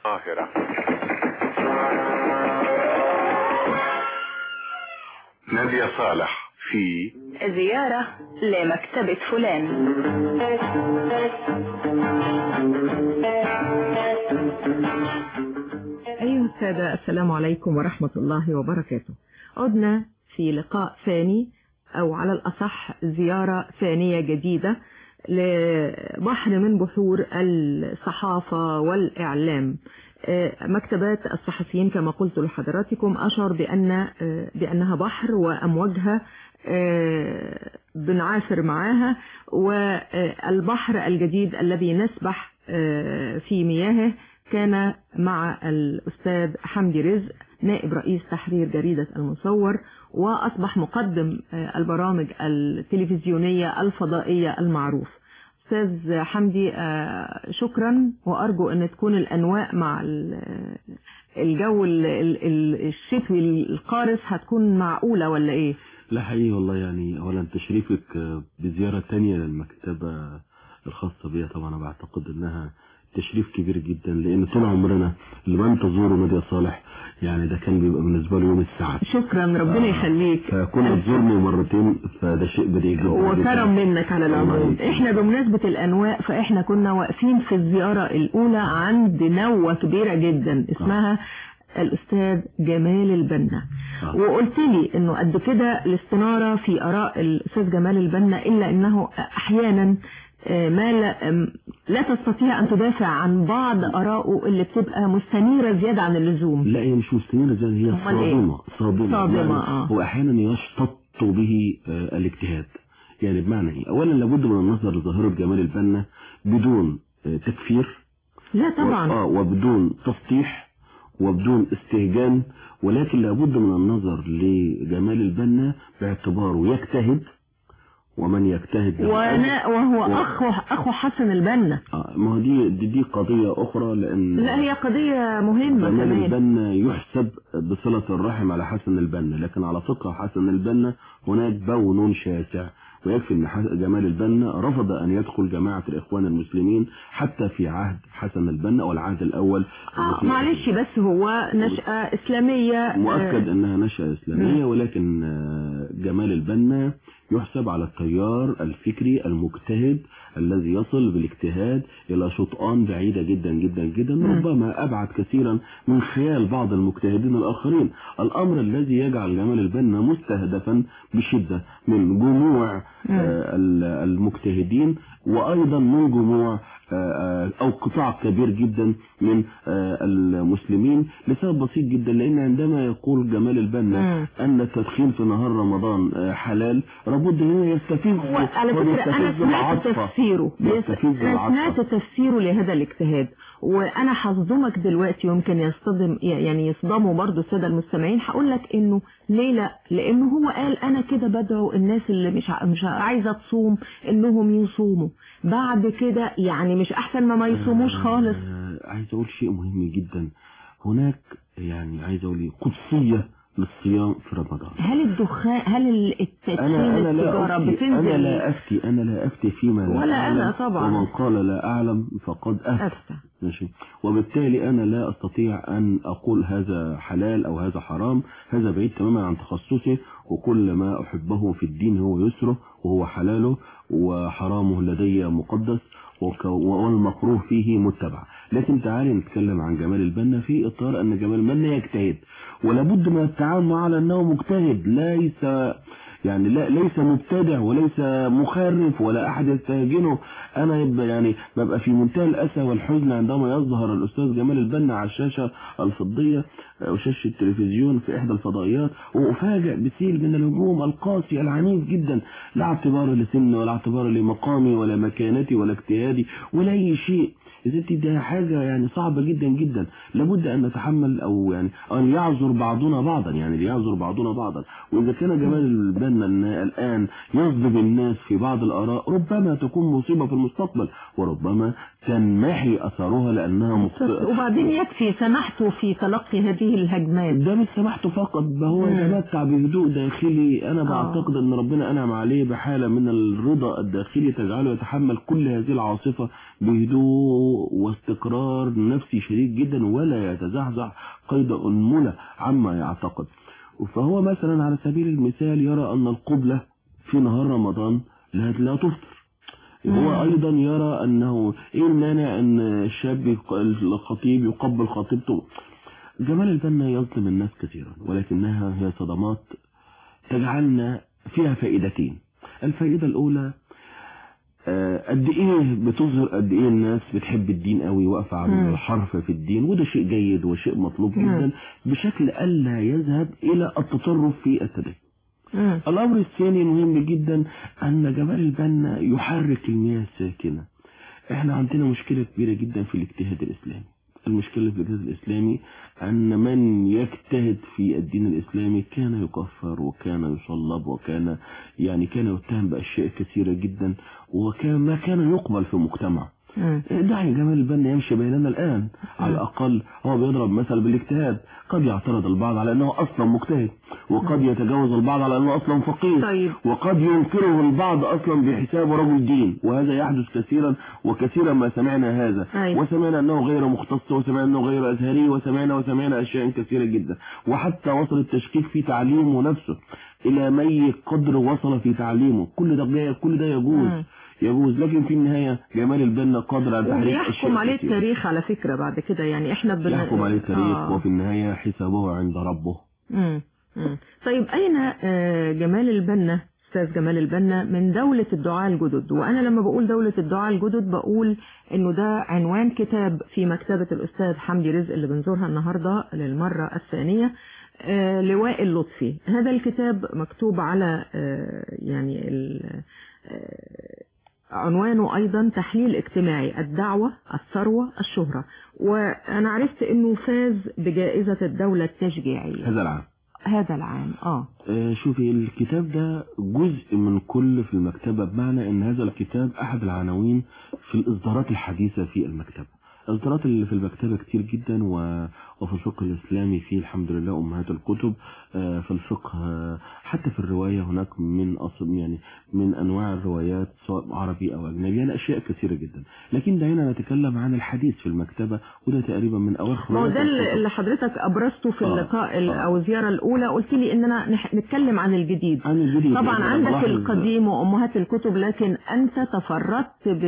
القاهرة نادية صالح في زيارة لمكتبة فلان أيها السادة السلام عليكم ورحمة الله وبركاته عدنا في لقاء ثاني أو على الأصح زيارة ثانية جديدة لبحر من بحور الصحافة والإعلام مكتبات الصحفيين كما قلت لحضراتكم أشعر بأن بأنها بحر وأمواجها بنعافر معاها والبحر الجديد الذي نسبح في مياهه كان مع الأستاذ حمدي رزق نائب رئيس تحرير جريدة المصور وأصبح مقدم البرامج التلفزيونية الفضائية المعروف أستاذ حمدي شكرا وأرجو أن تكون الأنواء مع الجو الشتوي القارس هتكون معقولة ولا إيه؟ لا حقيقي والله يعني أولا تشريفك بزيارة تانية للمكتبة الخاصة بيها طبعا أنا بعتقد أنها تشريف كبير جدا لان طول عمرنا لمن تزوره نادية صالح يعني ده كان بيبقى بالنسبه له يوم السعد شكرا ربنا يخليك فكنا تزورني مرتين فده شيء بديهي جدا وكرم منك على العموم احنا بمناسبه الانواء فاحنا كنا واقفين في الزياره الاولى عند نوه كبيره جدا اسمها الأستاذ جمال البنا آه. وقلت لي أنه قد كده الاستنارة في أراء الأستاذ جمال البنا إلا أنه أحيانا ما لا, لا تستطيع أن تدافع عن بعض أراءه اللي بتبقى مستنيرة زيادة عن اللزوم لا هي مش مستنيرة زيادة هي صادمة صادمة, صادمة آه. وأحيانا يشتط به الاجتهاد يعني بمعنى إيه أولا لابد من النظر لظاهرة جمال البنا بدون تكفير لا طبعا آه وبدون تسطيح وبدون استهجان ولكن لابد من النظر لجمال البنا باعتباره يجتهد ومن يجتهد وانا وهو اخو اخو حسن البنا اه ما هو دي, دي دي قضيه اخرى لان لا هي قضيه مهمه جمال كمان البنا يحسب بصله الرحم على حسن البنا لكن على فكره حسن البنا هناك بون شاسع ويكفي ان جمال البنا رفض ان يدخل جماعه الاخوان المسلمين حتى في عهد حسن البنا والعهد الاول آه معلش بس هو نشأة اسلاميه مؤكد انها نشأة اسلاميه ولكن جمال البنا يحسب على التيار الفكري المجتهد الذي يصل بالاجتهاد إلى شطآن بعيدة جدا جدا جدا ربما أبعد كثيرا من خيال بعض المجتهدين الآخرين الأمر الذي يجعل جمال البنا مستهدفا بشدة من جموع المجتهدين وأيضا من جموع أو قطاع كبير جدا من المسلمين لسبب بسيط جدا لأن عندما يقول جمال البنا أن التدخين في نهار رمضان حلال لابد أن يستفيد على فكرة أنا سمعت تفسيره أنا سمعت تفسيره لهذا الاجتهاد وأنا هصدمك دلوقتي يمكن يصطدم يعني يصدموا برضو السادة المستمعين هقول لك إنه ليه لا لأنه هو قال أنا كده بدعو الناس اللي مش مش عايزة تصوم إنهم يصوموا بعد كده يعني مش احسن ما ما يصوموش خالص عايز اقول شيء مهم جدا هناك يعني عايز اقول قدسية للصيام في رمضان هل الدخان هل التدخين أنا أنا السيجارة لا أفتي بتنزل أنا لا أفتي أنا لا أفتي فيما لا ولا أعلم أنا طبعا. ومن قال لا أعلم فقد أفتى أفتى ماشي وبالتالي أنا لا أستطيع أن أقول هذا حلال أو هذا حرام هذا بعيد تماما عن تخصصي وكل ما أحبه في الدين هو يسره وهو حلاله وحرامه لدي مقدس والمكروه فيه متبع لكن تعالي نتكلم عن جمال البنا في إطار أن جمال البنا يجتهد ولابد من التعامل معه على أنه مجتهد ليس يعني لا ليس مبتدع وليس مخرف ولا أحد يستهجنه أنا يبقى يعني ببقى في منتهى الأسى والحزن عندما يظهر الأستاذ جمال البنا على الشاشة الفضية أو شاشة التلفزيون في إحدى الفضائيات وأفاجئ بسيل من الهجوم القاسي العنيف جدا لا اعتبار لسني ولا اعتبار لمقامي ولا مكانتي ولا اجتهادي ولا أي شيء يا ستي ده حاجة يعني صعبة جدا جدا لابد أن نتحمل أو يعني أن يعذر بعضنا بعضا يعني ليعذر بعضنا بعضا وإذا كان جمال البنا الآن يصدم الناس في بعض الآراء ربما تكون مصيبة في المستقبل وربما تنمحي اثرها لانها مخطئه وبعدين يكفي سمحته في تلقي هذه الهجمات ده مش سمحته فقط ده هو مم. يتمتع بهدوء داخلي انا آه. بعتقد ان ربنا انعم عليه بحاله من الرضا الداخلي تجعله يتحمل كل هذه العاصفه بهدوء واستقرار نفسي شديد جدا ولا يتزعزع قيد انمله عما يعتقد فهو مثلا على سبيل المثال يرى ان القبله في نهار رمضان لا لا تفطر هو ايضا يرى انه ايه المانع ان الشاب يق- الخطيب يقبل خطيبته جمال البنا يظلم الناس كثيرا ولكنها هي صدمات تجعلنا فيها فائدتين الفائدة الأولى آه، قد ايه بتظهر قد ايه الناس بتحب الدين قوي واقفه على مم. الحرف في الدين وده شيء جيد وشيء مطلوب مم. جدا بشكل الا يذهب الى التطرف في التدين مم. الأمر الثاني المهم جدا أن جمال البنا يحرك المياه الساكنة احنا عندنا مشكلة كبيرة جدا في الاجتهاد الإسلامي المشكلة في الاجتهاد الإسلامي أن من يجتهد في الدين الإسلامي كان يكفر وكان يصلب وكان يعني كان يتهم بأشياء كثيرة جدا وكان ما كان يقبل في المجتمع مم. دعي جمال البنا يمشي بيننا الآن على الأقل هو بيضرب مثل بالاجتهاد قد يعترض البعض على أنه أصلا مجتهد وقد يتجاوز البعض على أنه أصلا فقيه طيب. وقد ينكره البعض أصلا بحساب رجل دين وهذا يحدث كثيرا وكثيرا ما سمعنا هذا أيوة. وسمعنا أنه غير مختص وسمعنا أنه غير أزهري وسمعنا وسمعنا أشياء كثيرة جدا وحتى وصل التشكيك في تعليمه نفسه إلى مي قدر وصل في تعليمه كل ده جاي- كل ده يجوز مم. يجوز لكن في النهاية جمال البنا قادر على تحريك أشياء وبيحكم عليه كثيرة. التاريخ على فكرة بعد كده يعني احنا بن... يحكم عليه التاريخ آه. وفي النهاية حسابه عند ربه مم. مم. طيب أين آه، جمال البنا أستاذ جمال البنا من دولة الدعاء الجدد وأنا لما بقول دولة الدعاء الجدد بقول إنه ده عنوان كتاب في مكتبة الأستاذ حمدي رزق اللي بنزورها النهاردة للمرة الثانية آه، لواء اللطفي هذا الكتاب مكتوب على آه، يعني ال- آه، عنوانه أيضا تحليل اجتماعي الدعوة الثروة الشهرة وأنا عرفت أنه فاز بجائزة الدولة التشجيعية هذا العام هذا العام آه آه، شوفي الكتاب ده جزء من كل في المكتبة بمعنى ان هذا الكتاب احد العناوين في الاصدارات الحديثة في المكتبة الاصدارات اللي في المكتبة كتير جدا و... وفي الفقه الاسلامي في الحمد لله امهات الكتب آه، في الفقه آه، حتى في الرواية هناك من أصل يعني من انواع الروايات سواء عربي او اجنبي يعني اشياء كثيرة جدا لكن دعينا نتكلم عن الحديث في المكتبة وده تقريبا من اواخر ما هو روايات ده الكتب. اللي حضرتك أبرزته في آه، اللقاء ال- آه. أو الزيارة الأولى قلت لي إننا نح- نتكلم عن الجديد عن الجديد طبعا أنا عندك بلاحظ- القديم وأمهات الكتب لكن أنت تفردت ب...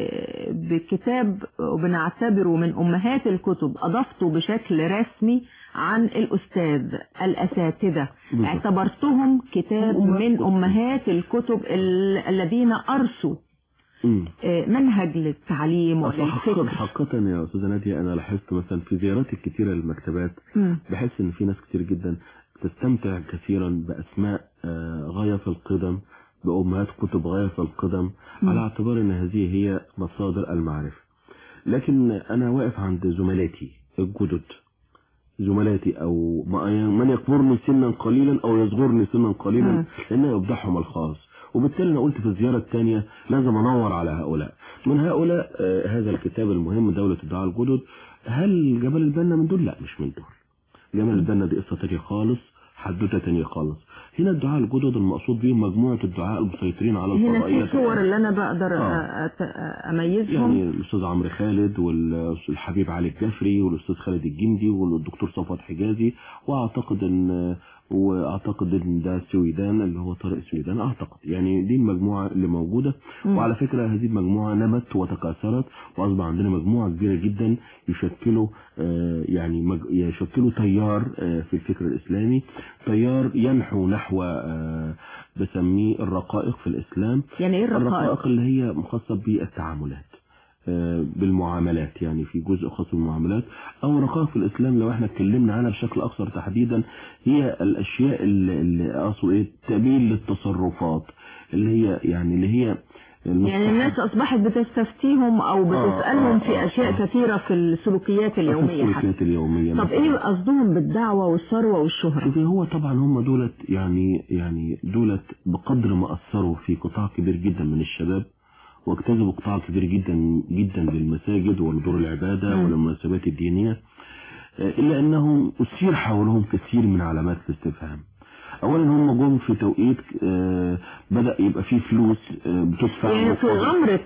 بكتاب وبنعتبره من أمهات الكتب أضفته بشكل رسمي عن الأستاذ الأساتذة بالضبط. اعتبرتهم كتاب أمهات من الكتب. أمهات الكتب ال... الذين أرسوا مم. آه، منهج للتعليم أصل حقا وللفكر حقا يا أستاذة نادية أنا لاحظت مثلا في زياراتي الكثيرة للمكتبات مم. بحس إن في ناس كتير جدا تستمتع كثيرا بأسماء آه، غاية في القدم بأمهات كتب غاية في القدم مم. على اعتبار إن هذه هي مصادر المعرفة لكن أنا واقف عند زملاتي الجدد زملاتي أو ما- من يكبرني سنا قليلا أو يصغرني سنا قليلا مم. لأن يفضحهم الخاص وبالتالي أنا قلت في الزيارة الثانية لازم أنور على هؤلاء من هؤلاء آه، هذا الكتاب المهم دولة الدعاء الجدد هل جبل البنا من دول؟ لا مش من دول جبل البنا دي قصة تانية خالص حدوتة تانية خالص هنا الدعاء الجدد المقصود بهم مجموعة الدعاء المسيطرين على هنا الفضائية في صور اللي أنا بقدر آه. أ- أ- أميزهم يعني الأستاذ عمرو خالد والحبيب علي الجفري والأستاذ خالد الجندي والدكتور صفوت حجازي وأعتقد إن واعتقد ان ده سويدان اللي هو طارق سويدان اعتقد يعني دي المجموعه اللي موجوده مم. وعلى فكره هذه المجموعه نمت وتكاثرت واصبح عندنا مجموعه كبيره جدا يشكلوا آه، يعني مج... يشكلوا تيار آه، في الفكر الاسلامي تيار ينحو نحو آه، بسميه الرقائق في الاسلام يعني ايه الرقائق؟ الرقائق اللي هي خاصه بالتعاملات آه، بالمعاملات يعني في جزء خاص بالمعاملات او رقائق في الاسلام لو احنا اتكلمنا عنها بشكل اكثر تحديدا هي الاشياء اللي, اللي اقصد ايه تميل للتصرفات اللي هي يعني اللي هي يعني الناس أصبحت بتستفتيهم أو بتسألهم آه، في آه، أشياء آه. كثيرة في السلوكيات اليومية حتى السلوكيات اليوميه طب مثلاً. إيه قصدهم بالدعوة والثروة والشهرة؟ شوفي هو طبعا هم دولت يعني يعني دولت بقدر ما اثروا في قطاع كبير جدا من الشباب واجتذبوا قطاع كبير جدا جدا للمساجد ولدور العبادة مم. وللمناسبات الدينية آه، إلا أنهم أثير حولهم كثير من علامات الاستفهام أولا هم جم في توقيت آه، بدأ يبقى فيه فلوس آه، بتدفع يعني في مقابل- غمرة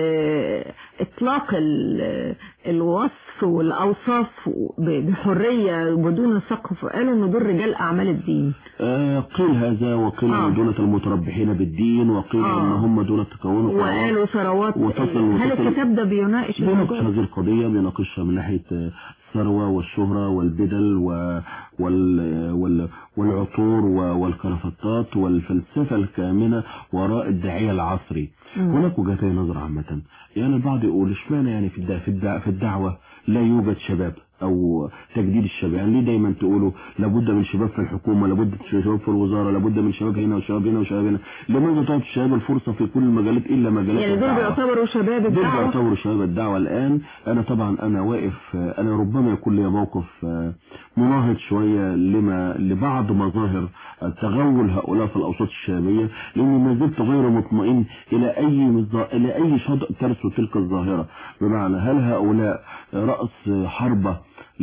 ال- إطلاق ال- الوصف والأوصاف ب- بحرية بدون سقف قالوا إن دول رجال أعمال الدين آه، قيل هذا وقيل آه. ان دولة المتربحين بالدين وقيل آه. ان هم دولة تكونوا ثروات. وقالوا ثروات وتصل- هل وتصل- الكتاب ده بيناقش بيناقش الموضوع؟ هذه القضية بيناقشها من ناحية آه، الثروة والشهرة والبدل و- وال- وال- والعطور و- والكرافتات والفلسفة الكامنة وراء الداعية العصري مم. هناك وجهتين نظر عامة يعني البعض يقول اشمعنى يعني في الدع- في الدع- في الدعوة لا يوجد شباب او تجديد الشباب يعني ليه دايما تقولوا لابد من شباب في الحكومه لابد من شباب في الوزاره لابد من شباب هنا وشباب هنا وشباب هنا لماذا تعطي الشباب الفرصه في كل المجالات الا مجالات يعني دول الدعوة؟ بيعتبروا شباب دول الدعوة بيعتبروا شباب الدعوة الآن أنا طبعا أنا واقف أنا ربما يكون لي موقف آه، مناهض شوية لما لبعض مظاهر تغول هؤلاء في الأوساط الشبابية لأني ما زلت غير مطمئن إلى أي مظا- إلى أي شاطئ ترسو تلك الظاهرة بمعنى هل هؤلاء رأس حربة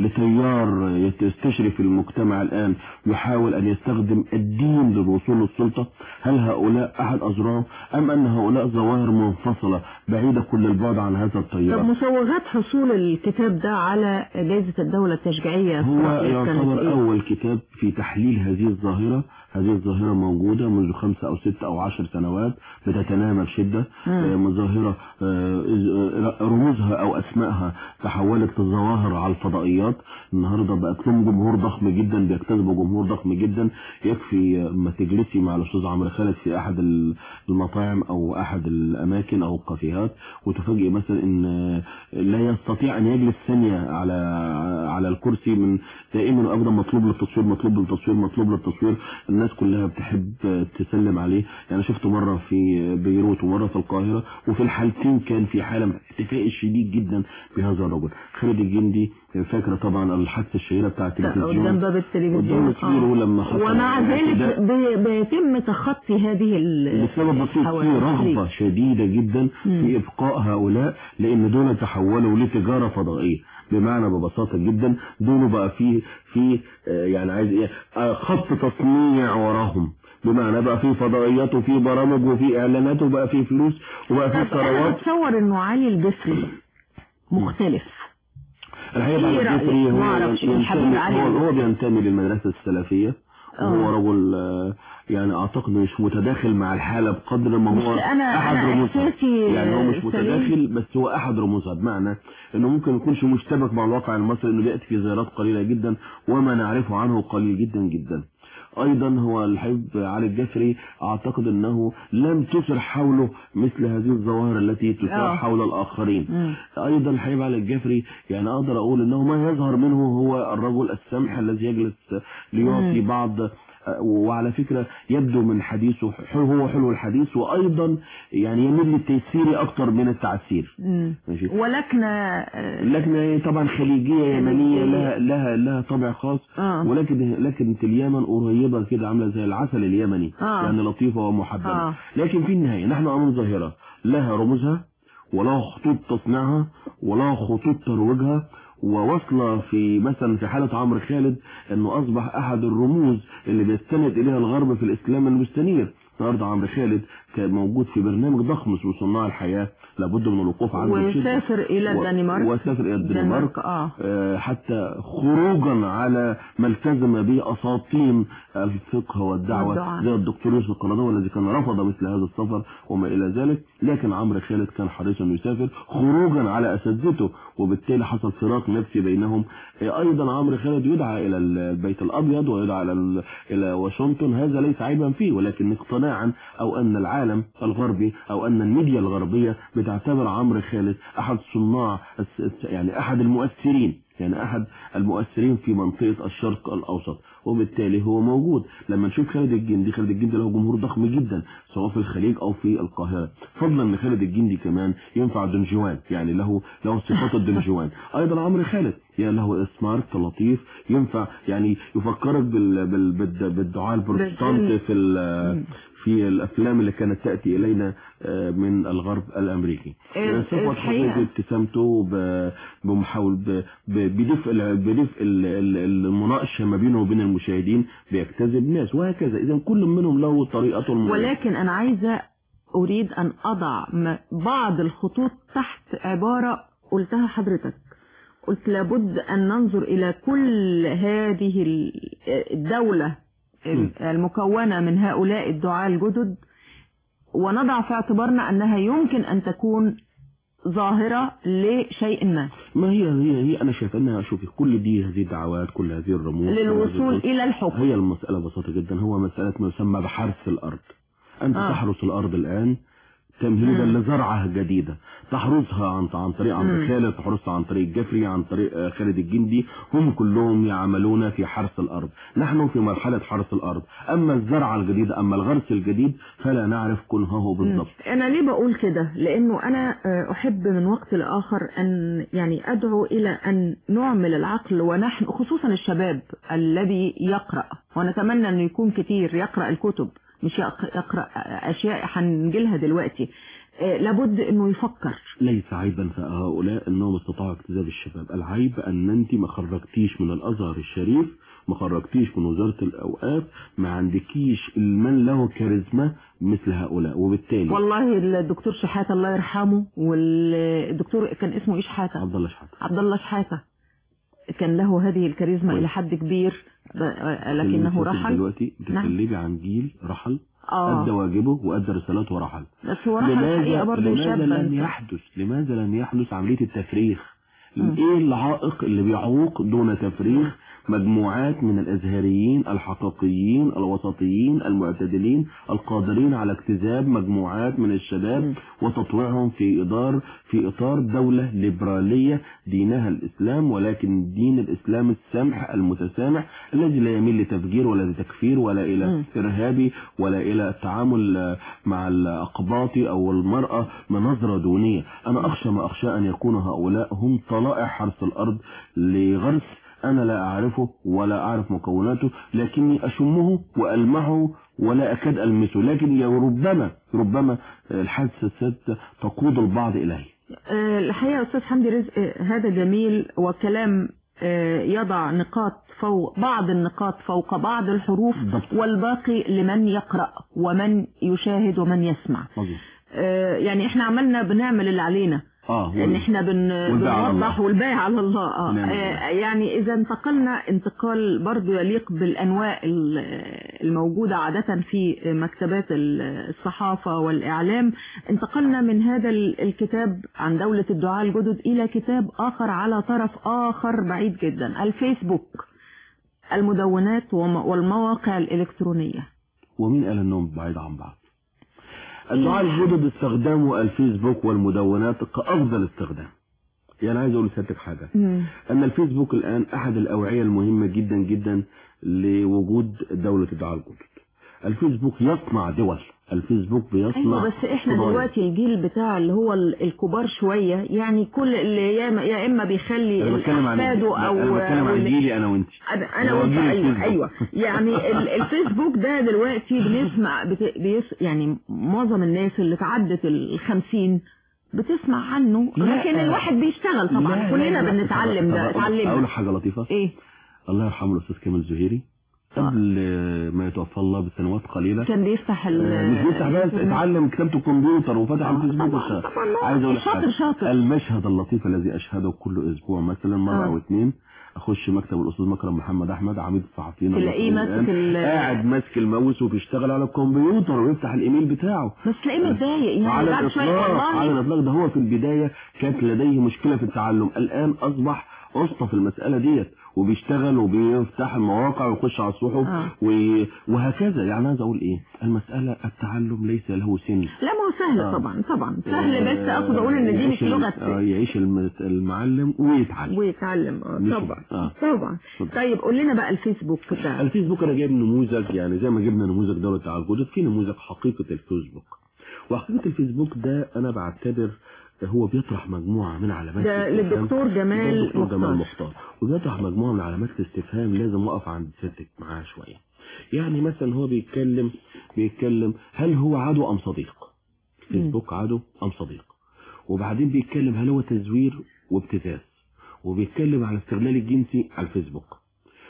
لتيار يستشرف المجتمع الآن يحاول أن يستخدم الدين للوصول للسلطة هل هؤلاء أحد أزرار أم أن هؤلاء ظواهر منفصلة بعيدة كل البعد عن هذا طب التيار مسوغات حصول الكتاب ده على جائزة الدولة التشجيعية هو الصحفية كانت يعتبر إيه؟ أول كتاب في تحليل هذه الظاهرة هذه الظاهرة موجودة منذ خمسة أو ستة أو عشر سنوات بتتنامى بشدة مم. آه، مظاهرة آه، آه، رموزها أو أسمائها تحولت لظواهر على الفضائيات النهاردة بقت لهم جمهور ضخم جدا بيجتذبوا جمهور ضخم جدا يكفي آه، ما تجلسي مع الأستاذ عمرو خالد في أحد ال- المطاعم أو أحد الأماكن أو الكافيهات وتفاجئ مثلا إن آه، لا يستطيع أن يجلس ثانية على على الكرسي من دائما وابدا مطلوب للتصوير مطلوب للتصوير مطلوب للتصوير الناس كلها بتحب تسلم عليه يعني شفته مره في بيروت ومره في القاهره وفي الحالتين كان في حاله من الاحتفاء الشديد جدا بهذا الرجل خالد الجندي فاكره طبعا الحادثه الشهيره بتاعه التلفزيون قدام باب قدام التلفزيون التلفزيون آه. لما حصل ومع ذلك الاعتداء. بي- بيتم تخطي هذه ال- بسبب بسيط في الحوادث. رغبة شديدة جدا في إبقاء هؤلاء لأن دول تحولوا لتجارة فضائية بمعنى ببساطة جدا دول بقى في في آه، يعني عايز ايه آه، خط تصنيع وراهم بمعنى بقى في فضائيات وفي برامج وفي اعلانات وبقى في فلوس وبقى في طب انا ثروات اتصور انه علي الجسري مختلف الحقيقة إيه على رأيك؟ الجسري هو ما أعرفش، ينتمي- الحبيب علي هو, هو الجسري. بينتمي للمدرسة السلفية وهو رجل آه، يعني اعتقد مش متداخل مع الحالة بقدر ما هو مش أنا- احد أنا رموزها إحساسي يعني هو مش سليم. متداخل بس هو احد رموزها بمعنى انه ممكن يكونش مشتبك مع الواقع المصري انه بيأتي في زيارات قليلة جدا وما نعرفه عنه قليل جدا جدا ايضا هو الحب علي الجسري اعتقد انه لم تثر حوله مثل هذه الظواهر التي تثار آه. حول الاخرين مم. ايضا الحبيب علي الجفري يعني اقدر اقول انه ما يظهر منه هو الرجل السمح الذي يجلس ليعطي بعض وعلى فكرة يبدو من حديثه حلو هو حلو الحديث وايضا يعني يميل للتيسير اكتر من التعسير مم. ماشي ولكن آه، لكن طبعا خليجية يمنية لها لها لها طابع خاص آه. ولكن لكن في اليمن قريبة كده عاملة زي العسل اليمني آه. يعني لطيفة ومحببة آه. لكن في النهاية نحن أمام ظاهرة لها رموزها ولها خطوط تصنيعها ولها خطوط ترويجها ووصل في مثلا في حالة عمرو خالد انه اصبح احد الرموز اللي بيستند اليها الغرب في الاسلام المستنير النهارده عمرو خالد كان موجود في برنامج ضخم اسمه صناع الحياة لابد من الوقوف عنه بشدة. وسافر الى و- الدنمارك وسافر الى الدنمارك اه آه، حتى خروجا على ما التزم به اساطين الفقه والدعوه والدعاء. زي الدكتور يوسف القرضاوي الذي كان رفض مثل هذا السفر وما الى ذلك لكن عمرو خالد كان حريصا انه يسافر خروجا على اساتذته وبالتالي حصل فراق نفسي بينهم آه، ايضا عمرو خالد يدعى الى البيت الابيض ويدعى الى ال- الى واشنطن هذا ليس عيبا فيه ولكن اقتناعا او ان العالم الغربي او ان الميديا الغربيه بتعتبر عمرو خالد احد صناع الس- الس- يعني احد المؤثرين يعني احد المؤثرين في منطقه الشرق الاوسط وبالتالي هو موجود لما نشوف خالد الجندي خالد الجندي له جمهور ضخم جدا سواء في الخليج او في القاهره فضلا ان خالد الجندي كمان ينفع دنجوان يعني له له صفات الدنجوان ايضا عمرو خالد يعني له سمارت لطيف ينفع يعني يفكرك بال بال بال- بالدعاء البروتستانت في ال- في في الافلام اللي كانت تاتي الينا آه، من الغرب الامريكي آه، صفوت الحقيقة- حسن بابتسامته ب- بمحاول ب- ب- بدفء ال- بدفء ال- ال- المناقشه ما بينه وبين المشاهدين بيجتذب ناس وهكذا اذا كل منهم له طريقته المميزه ولكن أنا عايزة أريد أن أضع م- بعض الخطوط تحت عبارة قلتها حضرتك قلت لابد أن ننظر إلى كل هذه ال- الدولة م. المكونة من هؤلاء الدعاة الجدد ونضع في اعتبارنا أنها يمكن أن تكون ظاهرة لشيء ما ما هي هي هي انا شايف انها شوفي كل دي هذه الدعوات كل هذه الرموز كل هذه للوصول الرموز، إلى الحكم هي المسألة بسيطة جدا هو مسألة ما يسمى بحرث الأرض أنت آه. آه. تحرث الأرض الآن تمهيدا مم. لزرعها جديدة تحرثها عن عن طريق مم. عبد خالد تحرثها عن طريق جفري عن طريق آه، خالد الجندي هم كلهم يعملون في حرث الأرض نحن في مرحلة حرث الأرض أما الزرع الجديد أما الغرس الجديد فلا نعرف كنهه بالضبط مم. أنا ليه بقول كده لأنه أنا آه، أحب من وقت لآخر أن يعني أدعو إلى أن نعمل العقل ونحن خصوصا الشباب الذي يقرأ ونتمنى أنه يكون كتير يقرأ الكتب مش يق- يقرأ أشياء هنجيلها دلوقتي آه، لابد أنه يفكر ليس عيبا في هؤلاء انهم استطاعوا اكتساب الشباب العيب ان انت ما خرجتيش من الازهر الشريف ما خرجتيش من وزارة الاوقاف ما عندكيش من له كاريزما مثل هؤلاء وبالتالي والله الدكتور شحاتة الله يرحمه والدكتور كان اسمه إيه شحاتة عبد الله شحاتة عبد الله شحاتة كان له هذه الكاريزما طيب. إلى حد كبير ب- آه، لكنه اللي رحل دلوقتي نعم. بتتكلمي عن جيل رحل آه. ادى واجبه وادى رسالته ورحل بس هو راح الحقيقة برضه لماذا شابا لم يحدث لماذا لم يحدث عملية التفريغ مم. ايه العائق اللي بيعوق دون تفريغ مجموعات من الازهريين الحقيقيين الوسطيين المعتدلين القادرين على اكتساب مجموعات من الشباب مم. وتطويعهم في اطار في اطار دولة ليبرالية دينها الاسلام ولكن دين الاسلام السمح المتسامح الذي لا يميل لتفجير ولا لتكفير ولا الى مم. ارهابي ولا الى التعامل آه، مع الاقباط او المرأة بنظرة دونية انا اخشى ما اخشى ان يكون هؤلاء هم طلائع حرث الارض لغرس انا لا اعرفه ولا اعرف مكوناته لكني اشمه والمعه ولا اكاد المسه لكن يا ربما ربما الحادثة تقود البعض اليه آه، الحقيقة يا أستاذ حمدي رزق آه، هذا جميل وكلام آه، يضع نقاط فوق بعض النقاط فوق بعض الحروف بالضبط. والباقي لمن يقرأ ومن يشاهد ومن يسمع مظبوط. آه، يعني احنا عملنا بنعمل اللي علينا اه ان احنا بن... والباقي على بنوضح الله. والباقي على الله اه نعم. آه، يعني اذا انتقلنا انتقال برضو يليق بالانواع ال- الموجودة عادة في مكتبات ال- الصحافة والاعلام انتقلنا من هذا ال- الكتاب عن دولة الدعاء الجدد الى كتاب اخر على طرف اخر بعيد جدا الفيسبوك المدونات وم- والمواقع الالكترونية ومين قال انهم بعيد عن بعض الدعاء الجدد استخدموا الفيسبوك والمدونات كافضل استخدام يعني عايز اقول لسيادتك حاجه مم. ان الفيسبوك الان احد الاوعيه المهمه جدا جدا لوجود دوله الدعاء الجدد الفيسبوك يصنع دول الفيسبوك بيصنع ايوه بس احنا قضايا. دلوقتي الجيل بتاع اللي هو ال- الكبار شويه يعني كل اللي يا إما- يا اما بيخلي انا بتكلم عن احفاده لا، او انا بتكلم عن أو- جيلي انا وانت انا انا هو وانت جيل ايوه الفيسبوك. ايوه يعني ال- الفيسبوك ده دلوقتي بنسمع بت... بيس يعني معظم الناس اللي تعدت الخمسين بتسمع عنه لا. لكن الواحد بيشتغل طبعا لا، كلنا لا، لا. بنتعلم طب- ده طب اقول اتعلمنا لك حاجه لطيفه ايه الله يرحمه الاستاذ كامل زهيري قبل ما يتوفى الله بسنوات قليله كان بيفتح ال آه، مش بيفتح بس اتعلم كتابة الكمبيوتر وفتح آه، الفيسبوك طبعاً، واشتغل. طبعاً، لا، عايز اقول لك شاطر، حاجة. شاطر. المشهد اللطيف الذي اشهده كل اسبوع مثلا مره آه. او اتنين اخش مكتب الاستاذ مكرم محمد احمد عميد الصحفيين تلاقيه المصريين ماسك الآن، ال- قاعد ماسك الماوس وبيشتغل على الكمبيوتر ويفتح الايميل بتاعه بس تلاقيه متضايق يعني على بعد شويه الاطلاق على والله الاطلاق ده هو في البدايه كانت لديه مشكله في التعلم الان اصبح اسطى في المساله ديت وبيشتغل وبيفتح المواقع ويخش على الصحف آه. و- وهكذا يعني عايز اقول ايه المساله التعلم ليس له سن لا ما هو سهل آه. طبعا طبعا سهل بس اقصد اقول ان دي مش يعيش ال- لغه آه، يعيش الم- المعلم ويتعلم ويتعلم آه، مش- طبعا آه. طبعا اتفضل. طيب قول لنا بقى الفيسبوك ده الفيسبوك انا جايب نموذج يعني زي ما جبنا نموذج دولة التعاون الجدد في نموذج حقيقة الفيسبوك وحقيقة الفيسبوك ده انا بعتبر هو بيطرح مجموعة من علامات ده الاستفهام. للدكتور جمال ده الدكتور جمال مختار. مختار وبيطرح مجموعة من علامات الاستفهام لازم اقف عند سيادتك معاها شوية يعني مثلا هو بيتكلم بيتكلم هل هو عدو ام صديق فيسبوك عدو ام صديق وبعدين بيتكلم هل هو تزوير وابتزاز وبيتكلم عن الاستغلال الجنسي على الفيسبوك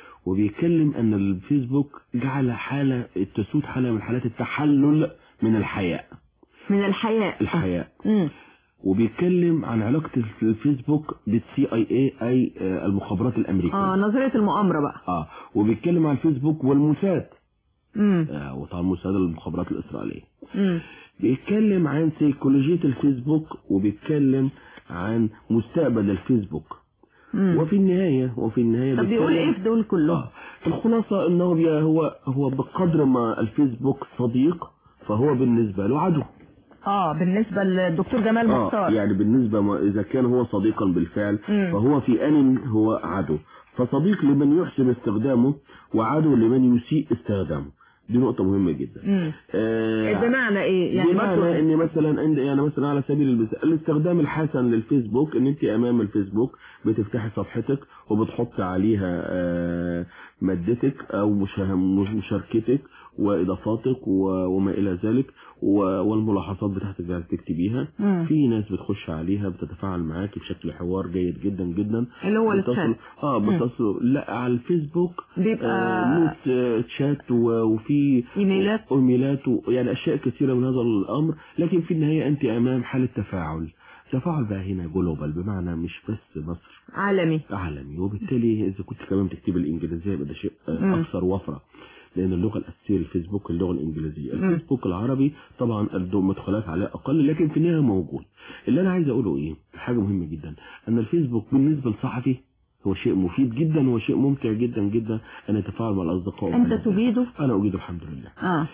وبيتكلم ان الفيسبوك جعل حالة تسود حالة من حالات التحلل من الحياء من الحياء الحياء مم. وبيتكلم عن علاقة الفيسبوك بالسي اي اي اي آه، المخابرات الامريكية اه نظرية المؤامرة بقى اه وبيتكلم عن الفيسبوك والموساد مم. آه وطبعا موساد المخابرات الاسرائيلية مم. بيتكلم عن سيكولوجية الفيسبوك وبيتكلم عن مستقبل الفيسبوك مم. وفي النهاية وفي النهاية طب بيقول بيتكلم- ايه في دول كلهم آه. الخلاصة انه بي- هو هو بقدر ما الفيسبوك صديق فهو بالنسبة له عدو اه بالنسبة للدكتور جمال اه مختار يعني بالنسبة ما اذا كان هو صديقا بالفعل مم. فهو في ان هو عدو فصديق لمن يحسن استخدامه وعدو لمن يسيء استخدامه دي نقطة مهمة جدا مم. آه بمعنى ايه يعني بمعنى برضو ان مثلا عند يعني مثلا على سبيل المثال الاستخدام الحسن للفيسبوك ان انت امام الفيسبوك بتفتحي صفحتك وبتحطي عليها آه، مادتك او مشا- مشاركتك واضافاتك و- وما الى ذلك و- والملاحظات بتاعتك اللي بتكتبيها مم. في ناس بتخش عليها بتتفاعل معاك بشكل حوار جيد جدا جدا اللي هو بتصل الشات اه بتصل لا على الفيسبوك بيبقى آه نوت آه، تشات و- وفي ايميلات ايميلات و- يعني اشياء كثيره من هذا الامر لكن في النهايه انت امام حاله تفاعل تفاعل بقى هنا جلوبال بمعنى مش بس مصر عالمي عالمي وبالتالي اذا كنت كمان بتكتب الانجليزيه يبقى ده شيء آه، مم. اكثر وفره لان اللغه الاساسيه للفيسبوك اللغه الانجليزيه مم. الفيسبوك العربي طبعا المدخلات عليه اقل لكن في النهايه موجود اللي انا عايز اقوله ايه حاجه مهمه جدا ان الفيسبوك بالنسبه للصحفي هو شيء مفيد جدا وشيء ممتع جدا جدا ان يتفاعل مع الاصدقاء انت والناس. تجيده انا اجيد الحمد لله اه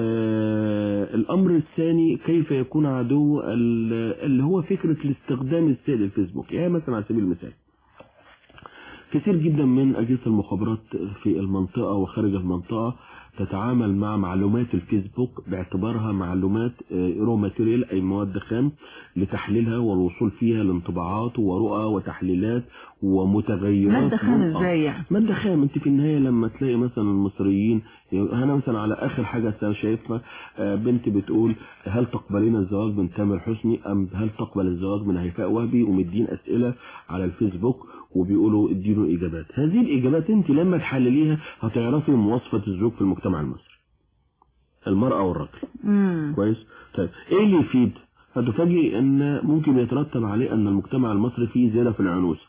آه الامر الثاني كيف يكون عدو ال- اللي هو فكرة الاستخدام السيء للفيسبوك يعني مثلا على سبيل المثال كثير جدا من اجهزة المخابرات في المنطقة وخارج المنطقة تتعامل مع معلومات الفيسبوك باعتبارها معلومات رو ماتيريال اي مواد خام لتحليلها والوصول فيها لانطباعات ورؤى وتحليلات ومتغيرات مادة خام من- آه. ازاي يعني مادة خام انت في النهاية لما تلاقي مثلا المصريين انا مثلا على اخر حاجة انا شايفها آه، بنت بتقول هل تقبلين الزواج من تامر حسني ام هل تقبل الزواج من هيفاء وهبي ومدين اسئلة على الفيسبوك وبيقولوا اديله اجابات هذه الاجابات انت لما تحلليها هتعرفي مواصفة الزوج في المجتمع المصري المرأة والرجل امم كويس طيب ايه اللي يفيد هتفاجئ ان ممكن يترتب عليه ان المجتمع المصري فيه زيادة في العنوسة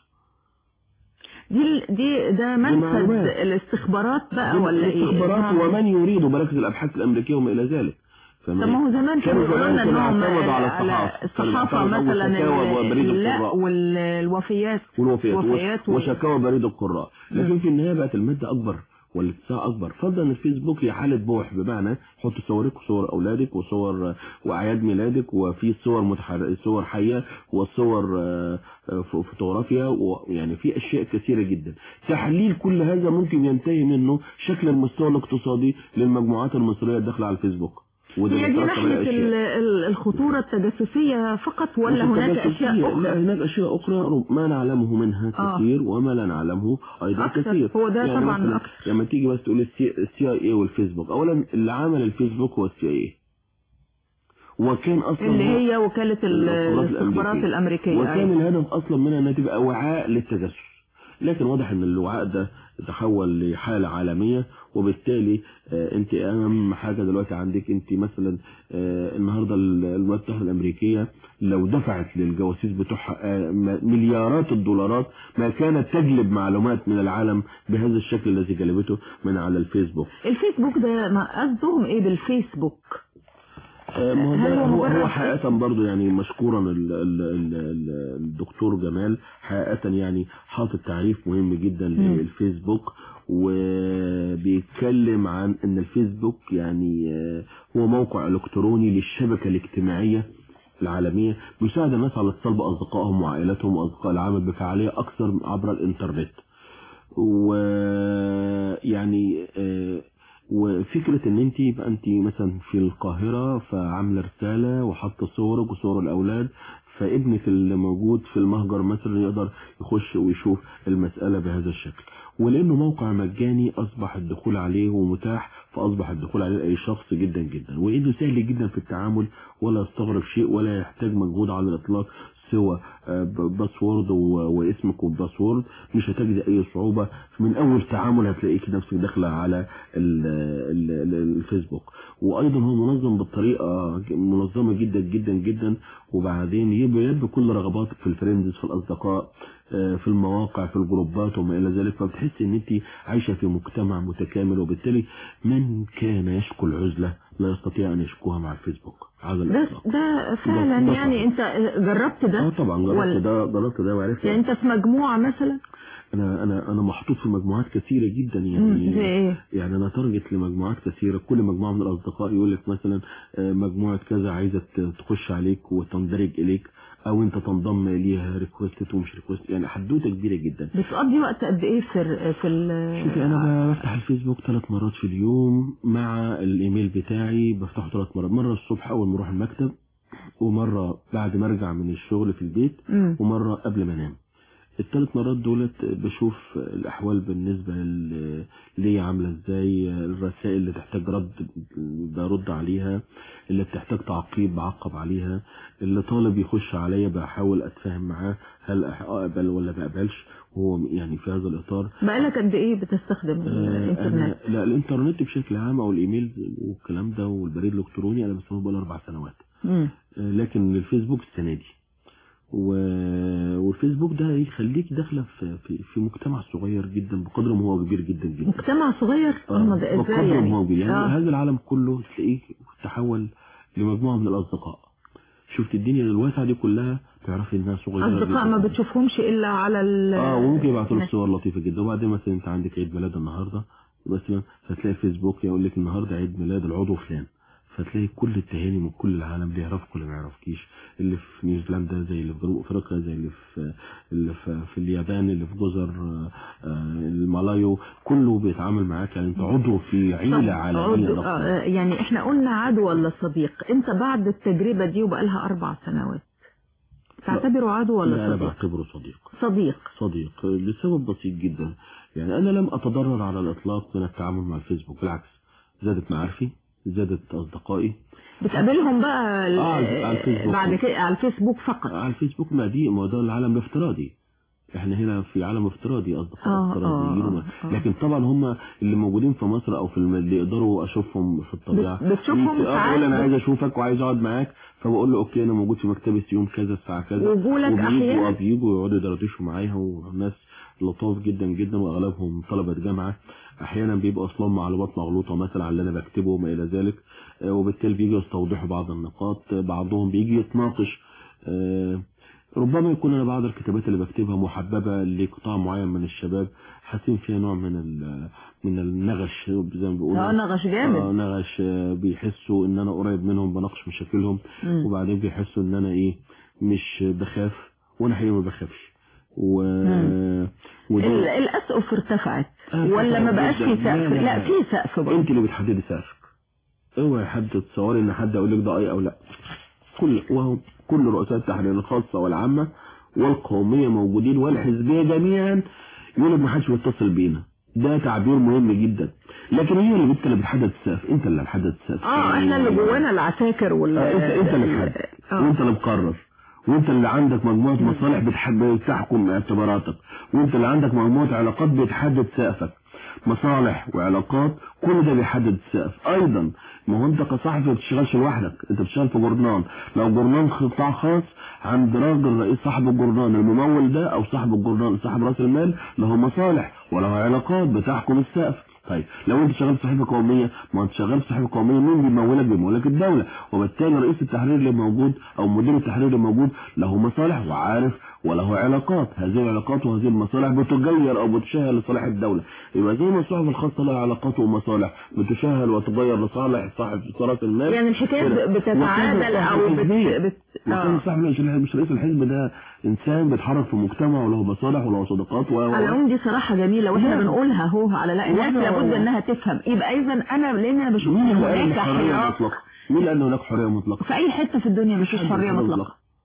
دي ال- دي ده منفذ معلومات. الاستخبارات بقى دي ولا ايه الاستخبارات آه. ومن يريد مراكز الابحاث الامريكيه وما الى ذلك طب ما هو زمان كانوا كانوا يقولوا لنا زمان كانوا انهم اعتمدوا على على الصحافة. كانوا الصحافه بيعتمدوا مثلا وشكاوى وبريد ال- لا القراء. والوفيات والوفيات وفيات و- وشكاوى بريد القراء لكن في النهايه بقت الماده اكبر والاتساع اكبر فضلا الفيسبوك هي حاله بوح بمعنى حط صورك وصور اولادك وصور واعياد ميلادك وفي صور متحر... صور حيه وصور آه، آه، ف- فوتوغرافيا ويعني في اشياء كثيره جدا تحليل كل هذا ممكن ينتهي منه شكل المستوى الاقتصادي للمجموعات المصريه الداخله على الفيسبوك وده هي دي بيترتب ناحيه عليه أشياء. ال- ال- الخطوره التجسسيه فقط ولا مش هناك التجسسية. اشياء لا اخرى هناك اشياء اخرى ما نعلمه منها آه. كثير وما لا نعلمه ايضا أكثر. كثير هو ده طبعاً مثلاً أكثر. لما تيجي بس تقول السي اي اي والفيسبوك اولا اللي عمل الفيسبوك هو السي اي وكان اصلا اللي هو- هي وكاله ال- الاستخبارات الاستخبارات الامريكيه وكان أيوة. الهدف اصلا منها انها تبقى وعاء للتجسس لكن واضح ان الوعاء ده تحول لحالة عالمية وبالتالي آه، انت اهم حاجة دلوقتي عندك انت مثلا آه، النهاردة الولايات المتحدة الامريكية لو دفعت للجواسيس بتوعها آه، م- مليارات الدولارات ما كانت تجلب معلومات من العالم بهذا الشكل الذي جلبته من على الفيسبوك الفيسبوك ده ما قصدهم ايه بالفيسبوك آه، ما هو هل ده- هو هو مجرد هو اسم؟ حقيقة برضو يعني مشكورا ال- ال- ال- ال- الدكتور جمال حقيقة يعني حاطط تعريف مهم جدا مم. للفيسبوك وبيتكلم عن ان الفيسبوك يعني آه، هو موقع الكتروني للشبكة الاجتماعية العالمية بيساعد الناس على اتصال بأصدقائهم وعائلتهم وأصدقاء العمل بفعالية أكثر عبر الإنترنت ويعني آه، وفكرة ان انت يبقى انت مثلا في القاهرة فعاملة رسالة وحاطة صورك وصور الاولاد فابنك اللي موجود في المهجر مثلا يقدر يخش ويشوف المسألة بهذا الشكل ولأنه موقع مجاني أصبح الدخول عليه ومتاح فأصبح الدخول عليه لأي شخص جدا جدا وإنه سهل جدا في التعامل ولا يستغرب شيء ولا يحتاج مجهود على الإطلاق سوى آه، ب- باسورد و- واسمك والباسورد مش هتجد أي صعوبة من أول تعامل هتلاقيك نفسك داخلة على ال- ال- ال- الفيسبوك وأيضا هو منظم بطريقة منظمة جدا جدا جدا وبعدين يبقى يبقى كل رغباتك في الفريندز في الأصدقاء آه، في المواقع في الجروبات وما إلى ذلك فبتحس إن أنت عايشة في مجتمع متكامل وبالتالي من كان يشكو العزلة لا يستطيع أن يشكوها مع الفيسبوك على ده الإطلاق ده فعلا ده يعني صح. انت جربت ده اه طبعا ولا- جربت ده جربت ده وعرفت يعني انت في مجموعة مثلا انا انا انا محطوط في مجموعات كثيره جدا مم، يعني زي ايه يعني انا تارجت لمجموعات كثيره كل مجموعه من الاصدقاء يقول لك مثلا آه، مجموعه كذا عايزه ت- تخش عليك وتندرج اليك او انت تنضم ليها ريكوست ومش ريكوست يعني حدوته كبيره جدا بتقضي وقت قد ايه في في ال شوفي انا بفتح الفيسبوك ثلاث مرات في اليوم مع الايميل بتاعي بفتحه ثلاث مرات مره الصبح اول ما اروح المكتب ومره بعد ما ارجع من الشغل في البيت مم. ومره قبل ما انام الثلاث مرات دولت بشوف الاحوال بالنسبه ل- ليا عامله ازاي الرسائل اللي تحتاج رد برد عليها اللي بتحتاج تعقيب بعقب عليها اللي طالب يخش عليا بحاول اتفاهم معاه هل اقبل ولا ما اقبلش وهو يعني في هذا الاطار بقالك قد ايه بتستخدم آه، الانترنت أنا لا الانترنت بشكل عام او الايميل والكلام ده والبريد الالكتروني انا بستخدمه بقالي اربع سنوات مم. آه، لكن الفيسبوك السنه دي و... والفيسبوك ده يخليك داخله في, في في مجتمع صغير جدا بقدر ما هو كبير جدا جدا مجتمع صغير اه ده ازاي بقدر ما يعني هو كبير يعني آه. هذا العالم كله تلاقيه تحول لمجموعه من الاصدقاء شفت الدنيا الواسعه دي كلها تعرفي انها صغيره اصدقاء جداً. ما بتشوفهمش الا على ال اه وممكن يبعتوا لك صور لطيفه جدا وبعدين مثلا انت عندك عيد ميلاد النهارده مثلا فتلاقي فيسبوك يقول لك النهارده عيد ميلاد العضو فلان فتلاقي كل التهاني من كل العالم اللي يعرفك واللي ما يعرفكيش اللي في نيوزيلندا زي اللي في جنوب افريقيا زي اللي في اللي في, في اليابان اللي في جزر آه، آه، المالايو كله بيتعامل معاك يعني انت عضو في طب عيله عالميه عضو- ضخمه آه، يعني احنا قلنا عدو ولا صديق انت بعد التجربة دي وبقالها اربع سنوات تعتبره عدو لا ولا انا صديق بعتبره صديق صديق صديق لسبب بسيط جدا يعني أنا لم أتضرر على الإطلاق من التعامل مع الفيسبوك بالعكس زادت معارفي زادت أصدقائي بتقابلهم بقى ال- آه، على الفيسبوك. بعد كده على الفيسبوك فقط على الفيسبوك ما دي ما ده العالم الافتراضي احنا هنا في عالم افتراضي اصدقاء آه، افتراضيين آه، وما- آه. لكن طبعا هم اللي موجودين في مصر او في الم... اللي يقدروا اشوفهم في الطبيعه بت- بتشوفهم يت- آه، بقول انا ساعات عايز اشوفك وعايز اقعد معاك فبقول له اوكي انا موجود في مكتبه يوم كذا الساعه كذا وجولك وبيجوا أحيانا؟ آه، بيجوا يقعدوا يدردشوا معايا وناس لطاف جدا جدا واغلبهم طلبه جامعه احيانا بيبقوا اصلا معلومات مغلوطه مثلا على اللي انا بكتبه وما الى ذلك آه، وبالتالي بيجوا يستوضحوا بعض النقاط آه، بعضهم بيجي يتناقش آه، ربما يكون انا بعض الكتابات اللي بكتبها محببه لقطاع معين من الشباب حاسين فيها نوع من ال- من النغش زي ما بيقولوا اه نغش آه جامد نغش آه، بيحسوا ان انا قريب منهم بناقش مشاكلهم مم. وبعدين بيحسوا ان انا ايه مش بخاف وانا حقيقي ما بخافش و مم. وده- ال- الاسقف ارتفعت آه، ولا ما ارتفعت بقاش جداً. في لا، سقف لا، لا لا. في سقف برضه انت اللي بتحددي سقفك اوعي حد تتصوري ان حد يقول لك ده اي او لا كل وهو كل رؤساء التحرير الخاصه والعامه والقوميه موجودين والحزبيه جميعا يقول لك ما حدش بيتصل بينا ده تعبير مهم جدا لكن هي اللي انت اللي بتحدد السقف انت اللي بتحدد السقف اه احنا اللي جوانا العساكر وال آه، انت انت اللي بتحدد آه. وانت اللي مقرر وانت اللي عندك مجموعه مصالح بتحب بتحكم اعتباراتك وانت اللي عندك مجموعه علاقات بتحدد سقفك مصالح وعلاقات كل ده بيحدد السقف ايضا ما هو انت كصحفي ما بتشتغلش لوحدك انت بتشتغل في جورنال لو جورنال قطاع خاص عند راجل رئيس صاحب الجورنال الممول ده او صاحب الجورنال صاحب راس المال له مصالح وله علاقات بتحكم السقف طيب لو انت شغال في صحيفه قوميه ما انت شغال في صحيفه قوميه مين بيمولك بيمولك الدوله وبالتالي رئيس التحرير اللي موجود او مدير التحرير اللي موجود له مصالح وعارف وله علاقات هذه العلاقات وهذه المصالح بتغير او بتشهر لصالح الدوله يبقى زي ما الصحف الخاصه لها علاقات ومصالح بتشهر وتغير لصالح صاحب راس المال يعني الحكايه كده. ب- بتتعادل وكان او صاحب بت... الحزبية. بت... وكان آه. صاحب مش مش رئيس الحزب ده انسان بيتحرك في مجتمع وله مصالح وله صداقات و و- على العموم دي صراحة جميلة واحنا لا. بنقولها اهو على لا الناس واحنا- لابد انها تفهم يبقى اذا انا لان انا بشوف مين ان اللي قال هناك إن حرية حراك مطلقة؟ مين اللي قال إن هناك حرية مطلقة؟ في اي حتة في الدنيا مفيش حرية مطلقة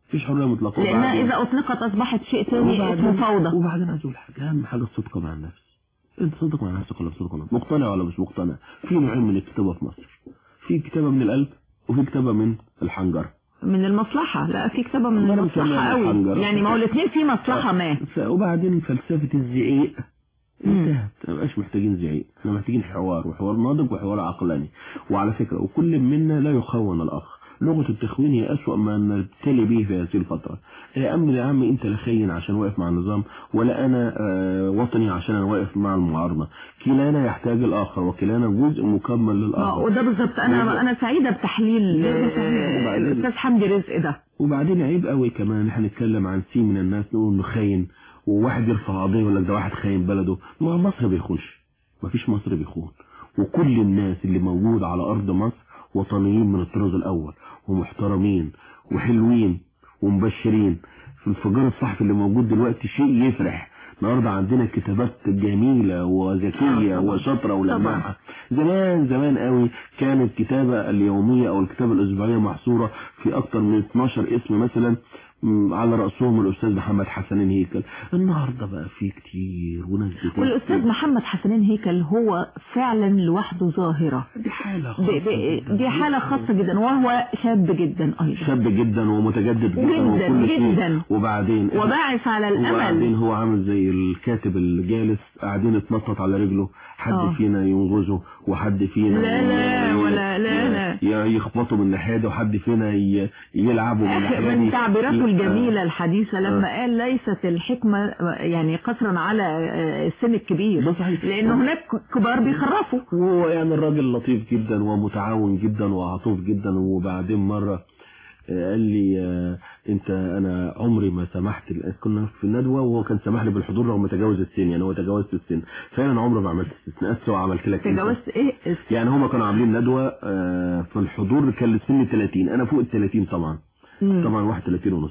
مفيش حريه مطلقه لانها وبعدين- اذا اطلقت اصبحت شيء تاني اسمه فوضى وبعدين عايز اقول حاجه اهم حاجه الصدق مع النفس انت صدق مع نفسك ولا صدق مع نفسك مقتنع ولا مش مقتنع في نوعين من الكتابه في مصر في كتابه من القلب وفي كتابه من الحنجره من المصلحة لا في كتابة من أنا المصلحة مسميها قوي الحنجرة. يعني ما هو الاثنين في مصلحة ما ف- وبعدين فلسفه الزعيق انتهت ما بقاش محتاجين زعيق احنا محتاجين حوار وحوار ناضج وحوار عقلاني وعلى فكره وكل منا لا يخون الاخر لغه التخوين هي اسوأ ما نبتلي به في هذه الفتره يا عم يا عم انت لا خاين عشان واقف مع النظام ولا انا آه، وطني عشان انا واقف مع المعارضه كلانا يحتاج الاخر وكلانا جزء مكمل آه، للاخر وده بالظبط انا انا سعيدة بتحليل لا، ده صحيح. آه، وبعدين- الاستاذ حمدي رزق ده وبعدين عيب قوي كمان احنا نتكلم عن سي من الناس نقول انه خاين وواحد يرفع قضيه يقول لك ده واحد خاين بلده ما مصر بيخونش ما فيش مصر بيخون وكل الناس اللي موجود على ارض مصر وطنيين من الطراز الاول ومحترمين وحلوين ومبشرين في الفجار الصحفي اللي موجود دلوقتي شيء يفرح النهارده عندنا كتابات جميله وذكيه آه، طبعاً. وشاطره ولماحه زمان زمان قوي كانت الكتابه اليوميه او الكتابه الاسبوعيه محصوره في اكتر من 12 اسم مثلا م، على راسهم الاستاذ محمد حسنين هيكل النهارده بقى في كتير وناس كتير والاستاذ محمد حسنين هيكل هو فعلا لوحده ظاهرة دي حاله دي, خاصه دي, جداً. دي حالة خاصة جدا وهو شاب جدا ايضا شاب جدا ومتجدد جدا, جداً، وكل شيء جداً. وبعدين وباعث على وبعدين الامل هو عامل زي الكاتب الجالس قاعدين يتنطط على رجله حد آه. فينا ينغزه وحد فينا لا، لا، ي- ولا- لا، لا. ي- يخبطه من الناحيه دي وحد فينا ي- يلعبه من الناحيه دي من تعبيراته لا. الجميلة الحديثة لما قال ليست الحكمة يعني قصرا على آه، السن الكبير ده صحيح. لأن هناك كبار بيخرفوا وهو يعني الراجل لطيف جدا ومتعاون جدا وعطوف جدا وبعدين مرة آه، قال لي آه، انت انا عمري ما سمحت كنا في الندوه وهو كان سمح لي بالحضور رغم تجاوز السن يعني هو تجاوز السن فعلا عمري ما عملت استثناءات سواء عملت لك أنت. تجاوزت ايه يعني هما كانوا عاملين ندوه آه، في الحضور كان السن 30 انا فوق ال 30 طبعا مم. طبعا 31 ونص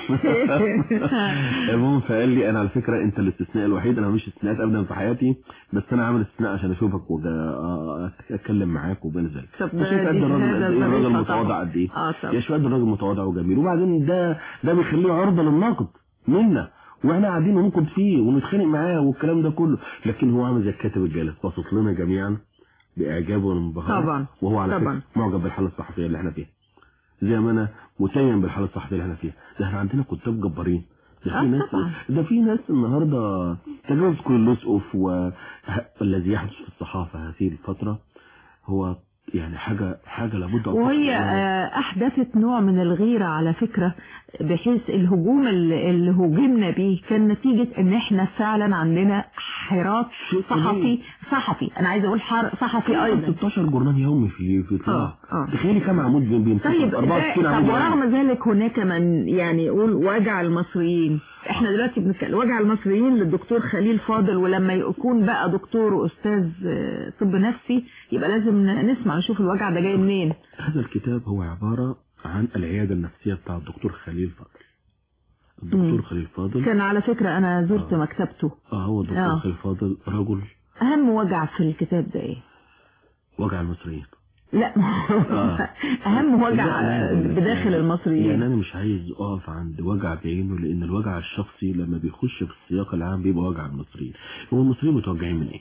المهم فقال لي انا على فكره انت الاستثناء الوحيد انا مش استثناءات ابدا في حياتي بس انا عامل استثناء عشان اشوفك واتكلم معاك وبنزل طب ده- وشوف قد دي الراجل شهادة قد ايه الراجل ظريفة متواضع طبعا. قد ايه اه طب يا شويه ده الراجل متواضع وجميل وبعدين ده ده بيخليه عرضه للنقد منا واحنا قاعدين ننقد فيه ونتخانق معاه والكلام ده كله لكن هو عامل زي الكاتب الجالس باصص لنا جميعا باعجاب وانبهار طبعا. وهو على طبعا. فكره معجب بالحاله الصحفيه اللي انا فيها زي ما انا متيم بالحاله الصحفيه اللي احنا فيها ده احنا عندنا كتاب جبارين ده آه في ناس طبعا. ده في ناس النهارده تجاوز كل الاسقف والذي يحدث في الصحافه هذه الفتره هو يعني حاجه حاجه لابد أن وهي تحصل. آه، أحدثت نوع من الغيرة على فكرة بحيث الهجوم اللي اللي هجمنا بيه كان نتيجة ان احنا فعلا عندنا حراك شيء صحفي طبيعي. صحفي انا عايزة اقول حر صحفي ايضا 16 جورنال يومي في في اطلاع آه، آه. تخيلي كم عمود بين بين طيب 64 ده- عمود طب يومي. ورغم ذلك هناك من يعني يقول وجع المصريين احنا دلوقتي بنتكلم وجع المصريين للدكتور خليل فاضل ولما يكون بقى دكتور واستاذ آه، طب نفسي يبقى لازم ن- نسمع نشوف الوجع ده جاي منين هذا الكتاب هو عبارة عن العيادة النفسية بتاع الدكتور خليل فاضل الدكتور مم. خليل فاضل كان على فكرة انا زرت آه. مكتبته اه هو الدكتور آه. خليل فاضل رجل اهم وجع في الكتاب ده ايه وجع المصريين لا آه. اهم لا، وجع لا، لا، بداخل يعني- المصريين يعني انا مش عايز اقف عند وجع بعينه لان الوجع الشخصي لما بيخش في السياق العام بيبقى وجع المصريين هو المصريين متوجعين من ايه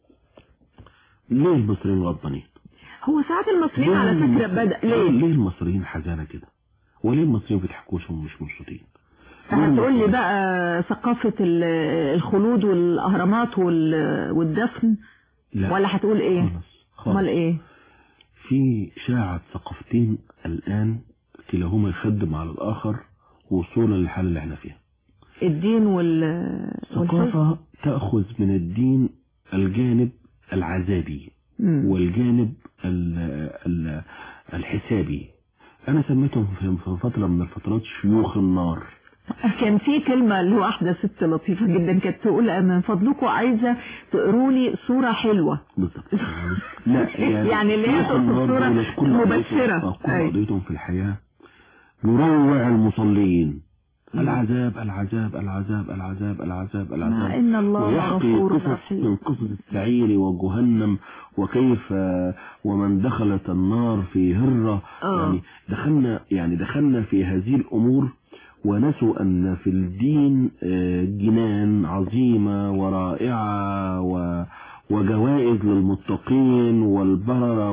ليه المصريين غضبانين هو ساعات المصريين ليه على فكرة المصريين- بدأ ليه ليه المصريين حزانة كده وليه المصريين بيضحكوش وهم مش مبسوطين ليه هتقول لي المصريين- بقى ثقافة ال- الخلود والأهرامات وال- والدفن لا ولا هتقول ايه خالص خالص امال ايه في شاعة ثقافتين الآن كلاهما يخدم على الآخر وصولا للحالة اللي احنا فيها الدين وال والحزن ثقافة تأخذ من الدين الجانب العذابي مم. والجانب ال ال الحسابي أنا سميتهم في في فترة من الفترات شيوخ النار كان في كلمة لواحدة ست لطيفة جدا كانت تقول من فضلكم عايزة تقروا لي صورة حلوة بالظبط لا يعني, يعني اللي هي شيوخ تقصد النار صورة دولت كل مبشرة. قضيتهم- آه، كل أي. قضيتهم في الحياة يروع المصلين العذاب العذاب العذاب العذاب العذاب مع العذاب ان الله ويحكي غفور قصص من رحيم قصص السعير وجهنم وكيف آه، ومن دخلت النار في هرة آه. يعني دخلنا يعني دخلنا في هذه الأمور ونسوا أن في الدين آه، جنان عظيمة ورائعة و وجوائز للمتقين والبررة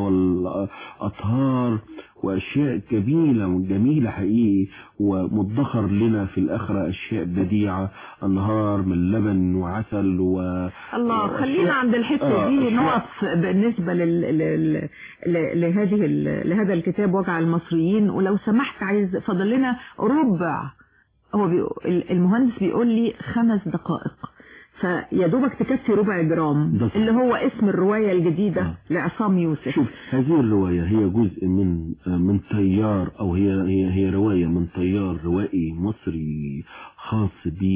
والأطهار وأشياء جميلة جميلة حقيقي ومدخر لنا في الآخرة أشياء بديعة النهار من لبن وعسل و الله وأشياء- خلينا عند الحتة آه، دي أشياء- نقف بالنسبة لل... لل... ل- لهذه ال... لهذا الكتاب وجع المصريين ولو سمحت عايز فاضل لنا ربع هو بي... المهندس بيقول لي خمس دقائق فيا دوبك تكفي ربع جرام ده صح. اللي هو اسم الرواية الجديدة آه. لعصام يوسف شوف هذه الرواية هي جزء من من تيار أو هي هي هي رواية من تيار روائي مصري خاص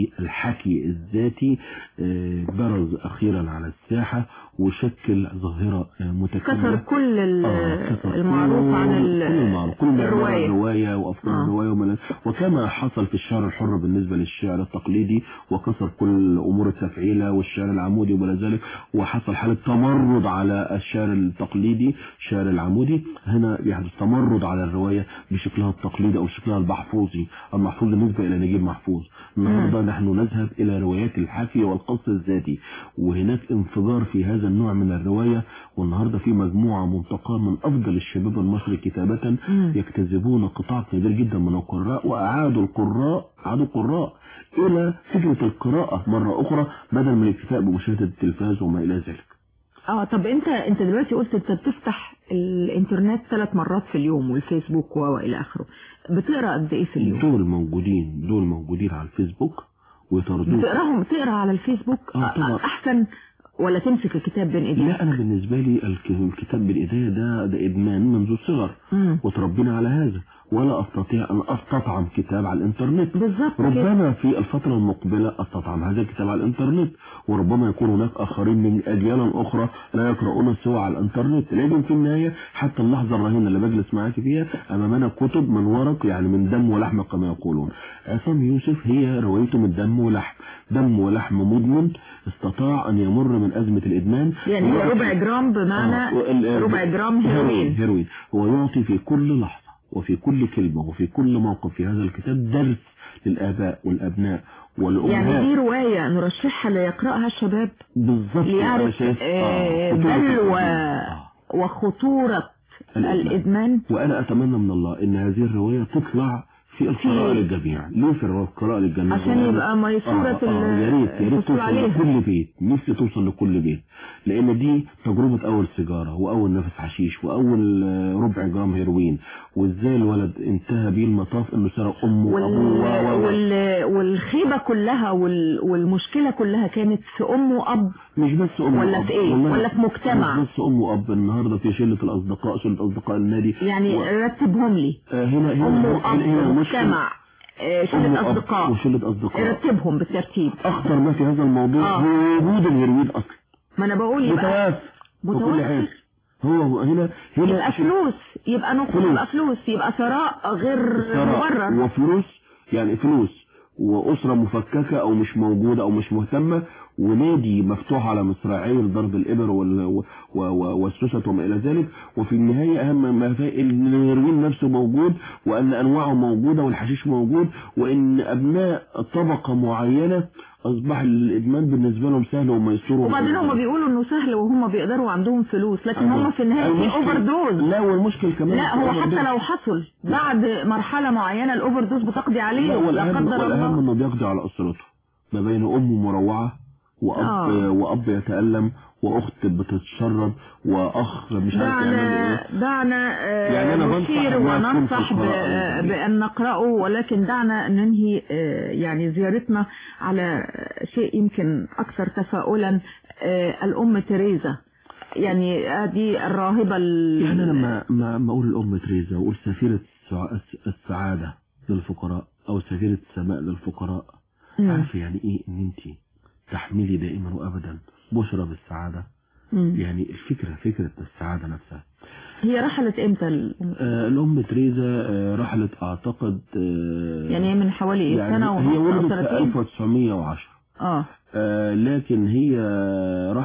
بالحكي الذاتي آه، برز أخيرا على الساحة وشكل ظاهرة آه، متكاملة كسر كل ال- آه، كسر المعروف عن ال- كل المعروف كل معيار الرواية الرواية وأفكار آه. الرواية ومن- وكما حصل في الشعر الحر بالنسبة للشعر التقليدي وكسر كل أمور التفعيلة والشعر العمودي وما إلى ذلك وحصل حالة تمرد على الشعر التقليدي الشعر العمودي هنا يحدث تمرد على الرواية بشكلها التقليدي أو شكلها المحفوظي المحفوظ بالنسبة إلى نجيب محفوظ النهاردة نحن نذهب إلى روايات الحكي والقص الذاتي وهناك انفجار في هذا النوع من الرواية والنهاردة في مجموعة منتقاة من أفضل الشباب المصري كتابة مم. يجتذبون قطاع كبير جدا من القراء وأعادوا القراء أعادوا القراء إلى فكرة القراءة مرة أخرى بدل من الاكتفاء بمشاهدة التلفاز وما إلى ذلك اه طب انت انت دلوقتي قلت انت بتفتح الانترنت ثلاث مرات في اليوم والفيسبوك و الى اخره بتقرا قد ايه في اليوم دول موجودين دول موجودين على الفيسبوك ويطردوك بتقراهم تقرا على الفيسبوك آه، طبعا. احسن ولا تمسك الكتاب بين ايديك لا أنا بالنسبة لي الك- الكتاب بالإيديا ده ده إدمان منذ الصغر مم. وتربينا على هذا ولا أستطيع أن أستطعم كتاب على الإنترنت بالظبط كده ربما في الفترة المقبلة أستطعم هذا الكتاب على الإنترنت وربما يكون هناك آخرين من أجيال أخرى لا يقرؤون سوى على الإنترنت لكن في النهاية حتى اللحظة الرهينة اللي بجلس معاك فيها أمامنا كتب من ورق يعني من دم ولحم كما يقولون عصام يوسف هي روايته من دم ولحم دم ولحم مدمن استطاع أن يمر من أزمة الإدمان يعني هي ويعطي- ربع جرام بمعنى آه، وال- ربع جرام هيروين هيروين هو يعطي في كل لحظة وفي كل كلمة وفي كل موقف في هذا الكتاب درس للآباء والأبناء والأمهات يعني دي رواية نرشحها ليقرأها الشباب بالظبط أنا ليعرف شايف- آه، خطورة بلوى الإدمان. آه. وخطورة الإدمان. الإدمان وأنا أتمنى من الله إن هذه الرواية تطلع في القراءة في- للجميع ليه في القراءة للجميع عشان يبقى ميسورة آه آه يا ريت يا ريت الحصول توصل عليها لكل بيت نفسي توصل لكل بيت لان دي تجربة اول سيجارة واول نفس حشيش واول آه، ربع جرام هيروين وازاي الولد انتهى بيه المطاف انه سرق امه وال... وابوه و- و- وال... والخيبة كلها وال... والمشكلة كلها كانت في أم وأب مش بس ام ولا وأب. في إيه؟ والله ولا في مجتمع؟ مش بس ام واب النهارده في شله الاصدقاء شله اصدقاء النادي يعني و... رتبهم لي آه هنا هنا أم هنا, وأب هنا مشكلة. مجتمع آه، أم شلة وأب أصدقاء وشله اصدقاء رتبهم بالترتيب اخطر ما في هذا الموضوع آه. هو وجود الهيروين اصلا ما أنا بقول يبقى متوافر وكل متوافر. حاجه هو هو هنا هنا يبقى فلوس يبقى نقص فلوس. يبقى فلوس يبقى ثراء غير ثراء مبرر وفلوس يعني فلوس وأسرة مفككة أو مش موجودة أو مش مهتمة ونادي مفتوح على مصراعيه لضرب الإبر وال- و- و- والسوست وما إلى ذلك وفي النهاية أهم ما في إن الهيروين نفسه موجود وأن أنواعه موجودة والحشيش موجود وإن أبناء طبقة معينة أصبح الإدمان بالنسبة لهم سهل وميسور وبعدين هم بيقولوا انه سهل وهم بيقدروا عندهم فلوس لكن هم في النهاية في المشكلة- اوفر دوز لا والمشكل كمان لا في هو overdose. حتى لو حصل بعد مرحلة معينة الاوفر دوز بتقضي عليه لا لا والأهم, قدر والأهم الله انه بيقضي على اسرته ما بين ام مروعة واب آه. واب يتألم واخت بتتشرد واخ مش عارف يعمل دعنا ايه دعنا آه، يعني أنا بنصح نشير إنها تكون وننصح في ب- القراءة آه، يعني. بأن نقرأه ولكن دعنا ننهي آه، يعني زيارتنا على شيء يمكن أكثر تفاؤلا آه، الأم تريزا يعني هذه الراهبة ال- يعني انا لما ما ما اقول الام تريزا واقول سفيرة السع- الس- السعادة للفقراء او سفيرة السماء للفقراء مم. عارفة يعني ايه ان انت تحملي دائما وابدا بشرى بالسعادة مم. يعني الفكرة فكرة السعادة نفسها هي رحلت امتى الأم؟ آه الام تريزا آه رحلت اعتقد آه يعني من حوالي إيه؟ يعني سنة هي ونص أو ولدت في سنتين 1910 اه آه لكن هي راحت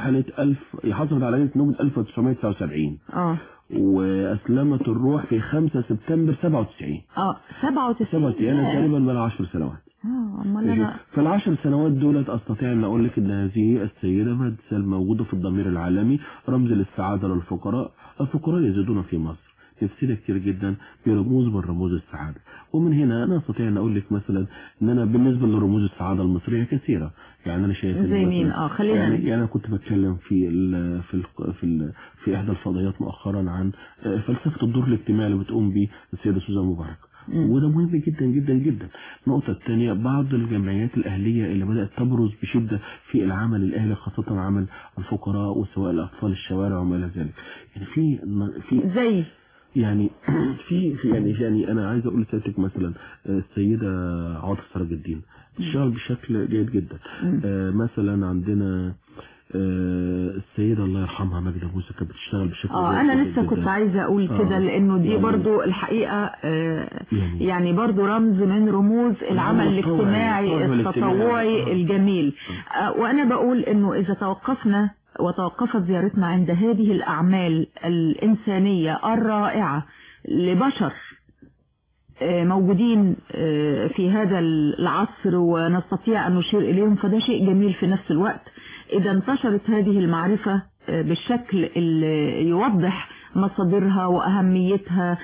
رحلت ألف حصلت على ليلة نوبة 1979 اه وأسلمت الروح في 5 سبتمبر 97 اه 97 97 أنا ياه. تقريبا بقى 10 سنوات اه امال انا في العشر سنوات دولت استطيع ان اقول لك ان هذه السيده مهد سال موجوده في الضمير العالمي رمز للسعاده للفقراء الفقراء يزيدون في مصر تفسير كتير جدا برموز من رموز السعاده ومن هنا انا استطيع ان اقول لك مثلا ان انا بالنسبه لرموز السعاده المصريه كثيره يعني انا شايف إن زي مين؟ مثلاً- آه، خلينا يعني, ن- يعني انا كنت بتكلم في ال في ال في ال في احدى الفضائيات مؤخرا عن آه، فلسفه الدور الاجتماعي اللي بتقوم به السيده سوزان مبارك مم. وده مهم جدا جدا جدا النقطة الثانية بعض الجمعيات الأهلية اللي بدأت تبرز بشدة في العمل الأهلي خاصة عمل الفقراء وسواء الأطفال الشوارع وما إلى ذلك يعني في في زي يعني في في يعني يعني أنا عايز أقول لسيادتك مثلا آه، السيدة عاطف سراج الدين بتشتغل بشكل جيد جدا مم. آه، مثلا عندنا آه، السيدة الله يرحمها ماجدة موسى كانت بتشتغل بشكل اه جيد انا جداً. لسه كنت عايزه اقول آه. كده لانه دي يعني- برضو الحقيقه آه يعني يعني برضو رمز من رموز العمل العمل التطوعي، الاجتماعي العمل الاجتماعي. التطوعي آه. الجميل آه وانا بقول انه اذا توقفنا وتوقفت زيارتنا عند هذه الاعمال الانسانيه الرائعه لبشر آه، موجودين آه، في هذا العصر ونستطيع أن نشير إليهم فده شيء جميل في نفس الوقت إذا انتشرت هذه المعرفة آه، بالشكل اللي يوضح مصادرها وأهميتها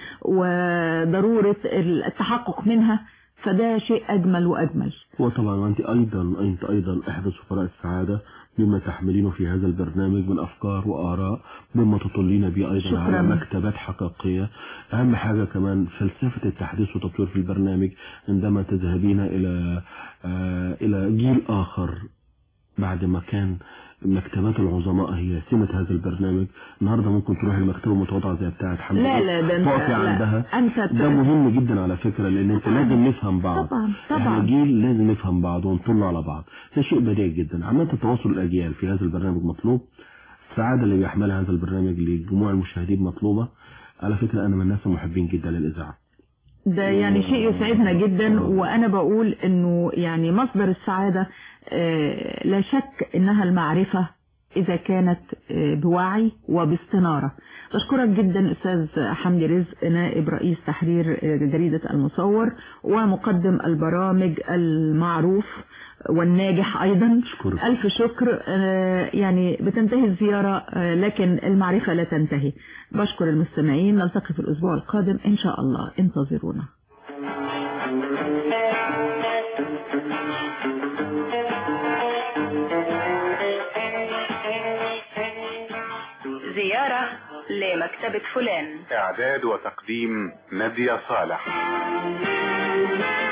وضرورة التحقق منها فده شيء أجمل وأجمل وطبعا وانت ايضا انت ايضا احدى سفراء السعاده مما تحملينه في هذا البرنامج من افكار واراء مما تطلين به ايضا شكراً. على مكتبات حقيقيه اهم حاجه كمان فلسفه التحديث والتطوير في البرنامج عندما تذهبين الى آه الى جيل اخر بعد ما كان مكتبات العظماء هي سمة هذا البرنامج النهارده ممكن تروح المكتبة المتواضعة زي بتاعة حمد لا عيد، لا ده أنت تقفي لا عندها أنت ده مهم جدا على فكرة لان انت طبعاً. لازم نفهم بعض طبعا احنا طبعا جيل لازم نفهم بعض ونطل على بعض ده شيء بديهي جدا عملت تواصل الاجيال في هذا البرنامج مطلوب السعادة اللي بيحملها هذا البرنامج لجموع المشاهدين مطلوبة على فكرة انا من الناس المحبين جدا للاذاعة ده يعني شيء يسعدنا جدا وانا بقول انه يعني مصدر السعادة آه، لا شك انها المعرفة اذا كانت آه، بوعي وباستنارة بشكرك جدا استاذ حمدي رزق نائب رئيس تحرير آه، جريدة المصور ومقدم البرامج المعروف والناجح ايضا أشكرك. الف شكر آه، يعني بتنتهي الزيارة آه، لكن المعرفة لا تنتهي بشكر المستمعين نلتقي في الاسبوع القادم ان شاء الله انتظرونا زيارة لمكتبة فلان اعداد وتقديم نادية صالح